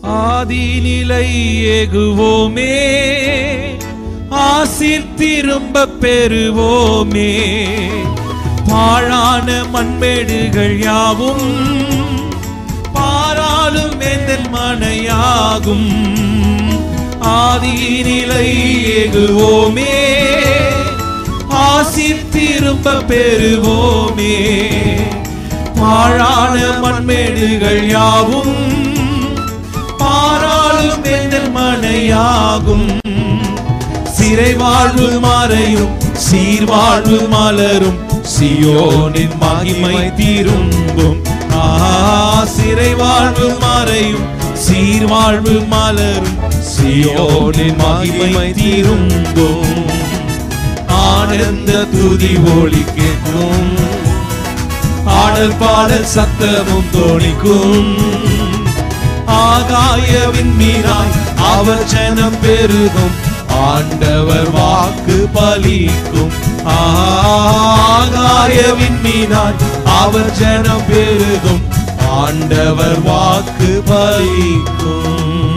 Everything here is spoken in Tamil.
ஆதிநிலை ஏகுவோமே ஆசிர் திரும்ப பெறுவோமே பாழான மண்மேடுகள் யாவும் பாராளும் வேந்தன் மனையாகும் ஆதிநிலை ஏகுவோமே ஆசிர் திரும்ப பெறுவோமே பாழான மண்மேடுகள் யாவும் பாராளும் வேந்தன் மனையாகும் சிறை வாழ்வு மறையும் சீர்வாழ்வு மலரும் சியோனின் மகிமை திரும்பும் ஆ சிறை வாழ்வு மறையும் சீர்வாழ்வு மலரும் சியோனின் மகிமை திரும்பும் ஆனந்த துதி ஒளி கேட்கும் ஆடல் பாடல் சத்தமும் தோணிக்கும் ஆகாயவின் மீறாய் அவர் ஜனம் பெருகும் ஆண்டவர் வாக்கு பலிக்கும் ஆகாயவின் மீனாய் அவர் ஜனம் பெருகும் ஆண்டவர் வாக்கு பலிக்கும்